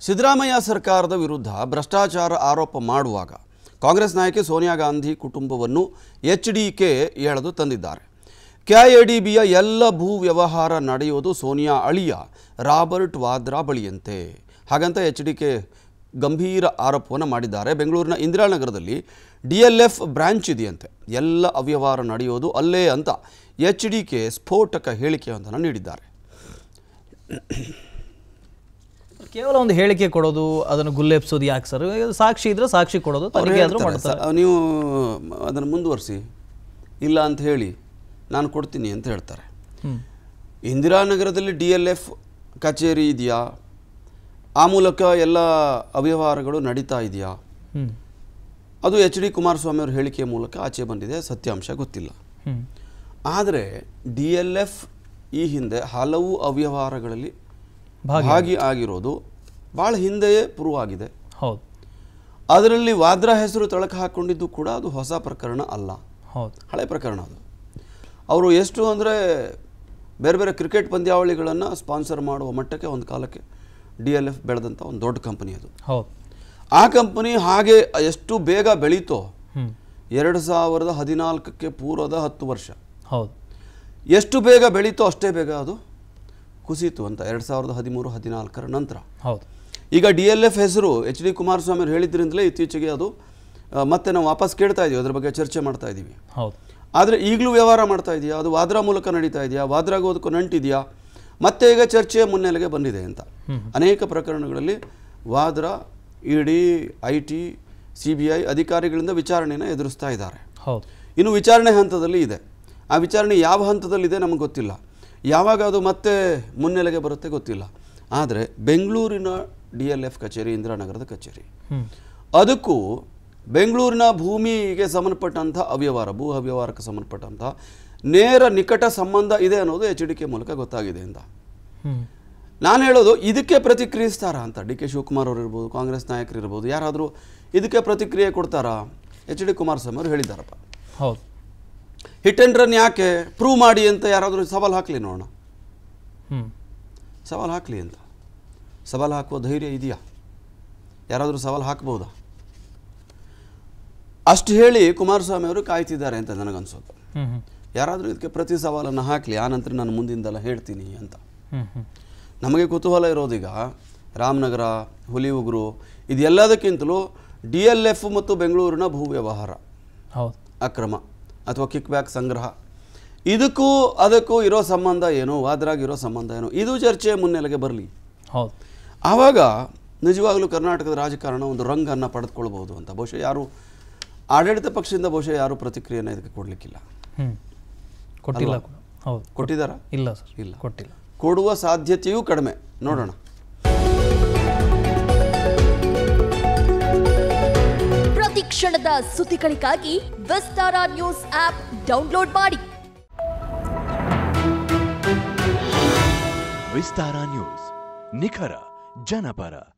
ಸಿದ್ದರಾಮಯ್ಯ ಸರ್ಕಾರದ ವಿರುದ್ಧ ಭ್ರಷ್ಟಾಚಾರ ಆರೋಪ ಮಾಡುವಾಗ ಕಾಂಗ್ರೆಸ್ ನಾಯಕಿ ಸೋನಿಯಾ ಗಾಂಧಿ ಕುಟುಂಬವನ್ನು ಎಚ್ ಡಿ ಕೆ ಎಳೆದು ತಂದಿದ್ದಾರೆ ಕೆಐಎಡಿಬಿಯ ಎಲ್ಲ ಭೂ ವ್ಯವಹಾರ ನಡೆಯೋದು ಸೋನಿಯಾ ಅಳಿಯ ರಾಬರ್ಟ್ ವಾದ್ರಾ ಬಳಿಯಂತೆ ಹಾಗಂತ ಎಚ್ ಡಿ ಕೆ ಗಂಭೀರ ಆರೋಪವನ್ನು ಮಾಡಿದ್ದಾರೆ ಬೆಂಗಳೂರಿನ ಇಂದಿರಾನಗರದಲ್ಲಿ ಡಿ ಎಲ್ ಎಫ್ ಬ್ರಾಂಚ್ ಇದೆಯಂತೆ ಎಲ್ಲ ಅವ್ಯವಹಾರ ನಡೆಯೋದು ಅಲ್ಲೇ ಅಂತ ಎಚ್ ಡಿ ಕೆ ಸ್ಫೋಟಕ ಹೇಳಿಕೆಯೊಂದನ್ನು ನೀಡಿದ್ದಾರೆ ಕೇವಲ ಒಂದು ಹೇಳಿಕೆ ಕೊಡೋದು ಅದನ್ನು ಗುಲ್ಲೆಬ್ಸೋದು ಯಾಕೆ ಸರ್ ಸಾಕ್ಷಿ ಇದ್ರೆ ಸಾಕ್ಷಿ ಕೊಡೋದು ಅವ್ರು ತನಿಖೆ ಆದ್ರೂ ಹೇಳ್ತಾರೆ, ಮಾಡ್ತಾರೆ ಸ- ನೀವು ಅದನ್ನು ಮುಂದುವರಿಸಿ ಇಲ್ಲ ಅಂತ ಹೇಳಿ ನಾನು ಕೊಡ್ತೀನಿ ಅಂತ ಹೇಳ್ತಾರೆ ಹ್ಮ್. ಇಂದಿರಾನಗರದಲ್ಲಿ ಡಿ ಎಲ್ ಎಫ್ ಕಚೇರಿ ಇದೆಯಾ ಆ ಮೂಲಕ ಎಲ್ಲ ಅವ್ಯವಹಾರಗಳು ನಡೀತಾ ಇದೆಯಾ ಹ್ಮ್ ಅದು ಎಚ್ ಡಿ ಕುಮಾರಸ್ವಾಮಿ ಅವ್ರ ಹೇಳಿಕೆಯ ಮೂಲಕ ಆಚೆ ಬಂದಿದೆ ಸತ್ಯಾಂಶ ಗೊತ್ತಿಲ್ಲ ಹ್ಮ್ ಆದರೆ ಡಿ ಎಲ್ ಎಫ್ ಈ ಹಿಂದೆ ಹಲವು ಅವ್ಯವಹಾರಗಳಲ್ಲಿ ಭಾಗಿ ಭಾಗಿ ಆಗಿರೋದು ಭಾಳ ಹಿಂದೆಯೇ ಪ್ರೂವ್ ಆಗಿದೆ ಹೌದು ಅದರಲ್ಲಿ ವಾದ್ರಾ ಹೆಸರು ತಳಕು ಹಾಕ್ಕೊಂಡಿದ್ದು ಕೂಡ ಅದು ಹೊಸ ಪ್ರಕರಣ ಅಲ್ಲ ಹೌದು ಹಳೆ ಪ್ರಕರಣ ಅದು ಅವರು ಎಷ್ಟು ಅಂದರೆ ಬೇರೆ ಬೇರೆ ಕ್ರಿಕೆಟ್ ಪಂದ್ಯಾವಳಿಗಳನ್ನು ಸ್ಪಾನ್ಸರ್ ಮಾಡುವ ಮಟ್ಟಕ್ಕೆ ಒಂದು ಕಾಲಕ್ಕೆ ಡಿ ಎಲ್ ಎಫ್ ಬೆಳೆದಂಥ ಒಂದು ದೊಡ್ಡ ಕಂಪನಿ ಅದು ಹೌದು ಆ ಕಂಪನಿ ಹಾಗೆ ಎಷ್ಟು ಬೇಗ ಬೆಳೀತೋ ಹ್ಮ್ ಎರಡು ಸಾವಿರದ ಹದಿನಾಲ್ಕಕ್ಕೆ ಪೂರ್ವದ ಹತ್ತು ವರ್ಷ ಹೌದು ಎಷ್ಟು ಬೇಗ ಬೆಳೀತೋ ಅಷ್ಟೇ ಬೇಗ ಅದು ಕುಸಿತು ಅಂತ ಎರಡು ಸಾವಿರದ ಹದಿಮೂರು ಹದಿನಾಲ್ಕರ ನಂತರ ಹೌದು ಈಗ ಡಿ ಎಲ್ ಎಫ್ ಹೆಸರು ಎಚ್ ಡಿ ಕುಮಾರಸ್ವಾಮಿ ಅವರು ಹೇಳಿದ್ರಿಂದಲೇ ಇತ್ತೀಚೆಗೆ ಅದು ಆ, ಮತ್ತೆ ನಾವು ವಾಪಸ್ ಕೇಳ್ತಾ ಇದ್ದೀವಿ ಅದ್ರ ಬಗ್ಗೆ ಚರ್ಚೆ ಮಾಡ್ತಾ ಇದ್ದೀವಿ ಹೌದು ಆದರೆ ಈಗಲೂ ವ್ಯವಹಾರ ಮಾಡ್ತಾ ಇದೆಯಾ ಅದು ವಾದ್ರಾ ಮೂಲಕ ನಡೀತಾ ಇದೆಯಾ ವಾದ್ರಾಗೂ ಅದಕ್ಕೂ ನಂಟಿದೆಯಾ ಮತ್ತೆ ಈಗ ಚರ್ಚೆಯ ಮುನ್ನೆಲೆಗೆ ಬಂದಿದೆ ಅಂತ ಅನೇಕ ಪ್ರಕರಣಗಳಲ್ಲಿ Vadra E D I T C B I ಅಧಿಕಾರಿಗಳಿಂದ ವಿಚಾರಣೆಯನ್ನು ಎದುರಿಸ್ತಾ ಇದ್ದಾರೆ ಹೌದು ಇನ್ನು ವಿಚಾರಣೆ ಹಂತದಲ್ಲಿ ಇದೆ ಆ ವಿಚಾರಣೆ ಯಾವ ಹಂತದಲ್ಲಿದೆ ನಮಗೆ ಗೊತ್ತಿಲ್ಲ ಯಾವಾಗ ಅದು ಮತ್ತೆ ಮುನ್ನೆಲೆಗೆ ಬರುತ್ತೆ ಗೊತ್ತಿಲ್ಲ ಆದರೆ ಬೆಂಗಳೂರಿನ ಡಿ ಎಲ್ ಎಫ್ ಕಚೇರಿ ಇಂದಿರಾನಗರದ ಕಚೇರಿ ಹ್ಮ್ ಅದಕ್ಕೂ ಬೆಂಗಳೂರಿನ ಭೂಮಿಗೆ ಸಂಬಂಧಪಟ್ಟಂಥ ಅವ್ಯವಹಾರ ಭೂ ಅವ್ಯವಹಾರಕ್ಕೆ ಸಂಬಂಧಪಟ್ಟಂಥ ನೇರ ನಿಕಟ ಸಂಬಂಧ ಇದೆ ಅನ್ನೋದು ಎಚ್ ಡಿ ಕೆ ಮೂಲಕ ಗೊತ್ತಾಗಿದೆ ಅಂತ ಹ್ಮ್ ನಾನು ಹೇಳೋದು ಇದಕ್ಕೆ ಪ್ರತಿಕ್ರಿಯಿಸ್ತಾರಾ ಅಂತ ಡಿ ಕೆ ಶಿವಕುಮಾರ್ ಅವರು ಇರ್ಬೋದು ಕಾಂಗ್ರೆಸ್ ನಾಯಕರು ಇರ್ಬೋದು ಯಾರಾದರೂ ಇದಕ್ಕೆ ಪ್ರತಿಕ್ರಿಯೆ ಕೊಡ್ತಾರಾ ಎಚ್ ಡಿ ಕುಮಾರಸ್ವಾಮಿ ಅವರು ಹೇಳಿದ್ದಾರಪ್ಪ ಹೌದು ಹಿಟ್ ಆ್ಯಂಡ್ ರನ್ ಯಾಕೆ ಪ್ರೂವ್ ಮಾಡಿ ಅಂತ ಯಾರಾದರೂ ಸವಾಲು ಹಾಕಲಿ ನೋಡೋಣ ಹ್ಮ್ ಸವಾಲು ಹಾಕಲಿ ಅಂತ ಸವಾಲು ಹಾಕುವ ಧೈರ್ಯ ಇದೆಯಾ ಯಾರಾದರೂ ಸವಾಲು ಹಾಕ್ಬೋದಾ ಅಷ್ಟು ಹೇಳಿ ಕುಮಾರಸ್ವಾಮಿ ಅವರು ಕಾಯ್ತಿದ್ದಾರೆ ಅಂತ ನನಗನ್ಸೋದು ಹ್ಮ್ ಹ್ಮ್ ಯಾರಾದರೂ ಇದಕ್ಕೆ ಪ್ರತಿ ಸವಾಲನ್ನು ಹಾಕಲಿ ಆನಂತರ ನಾನು ಮುಂದಿಂದೆಲ್ಲ ಹೇಳ್ತೀನಿ ಅಂತ ಹ್ಮ್ ಹ್ಮ್ ನಮಗೆ ಕುತೂಹಲ ಇರೋದೀಗ ರಾಮನಗರ ಹುಲಿಯುಗುರು ಇದೆಲ್ಲದಕ್ಕಿಂತಲೂ ಡಿ ಎಲ್ ಎಫ್ ಮತ್ತು ಬೆಂಗಳೂರಿನ ಭೂ ವ್ಯವಹಾರ ಹೌದು ಅಕ್ರಮ ಅಥವಾ ಕಿಕ್ ಬ್ಯಾಕ್ ಸಂಗ್ರಹ ಇದಕ್ಕೂ ಅದಕ್ಕೂ ಇರೋ ಸಂಬಂಧ ಏನು ವಾದ್ರಾಗಿರೋ ಸಂಬಂಧ ಏನು ಇದು ಚರ್ಚೆಯ ಮುನ್ನೆಲೆಗೆ ಬರಲಿ ಹೌದು ಆವಾಗ ನಿಜವಾಗಲೂ ಕರ್ನಾಟಕದ ರಾಜಕಾರಣ ಒಂದು ರಂಗನ್ನು ಪಡೆದುಕೊಳ್ಬೋದು ಅಂತ ಬಹುಶಃ ಯಾರು ಆಡಳಿತ ಪಕ್ಷದಿಂದ ಬಹುಶಃ ಯಾರು ಪ್ರತಿಕ್ರಿಯೆಯನ್ನು ಇದಕ್ಕೆ ಕೊಡಲಿಕ್ಕಿಲ್ಲ ಹ್ಮ್ ಕೊಟ್ಟಿಲ್ಲ ಕೂಡ ಹೌದು ಕೊಟ್ಟಿದ್ದಾರಾ ಇಲ್ಲ ಸರ್ ಇಲ್ಲ. ಕೊಟ್ಟಿಲ್ಲ ಕೊಡುವ ಸಾಧ್ಯತೆಯೂ ಕಡಿಮೆ ನೋಡೋಣ ಪ್ರತಿ ಕ್ಷಣದ ಸುದ್ದಿಗಳಿಗಾಗಿ ವಿಸ್ತಾರ ನ್ಯೂಸ್ ಆಪ್ ಡೌನ್ಲೋಡ್ ಮಾಡಿ ವಿಸ್ತಾರ ನ್ಯೂಸ್ ನಿಖರ ಜನಪರ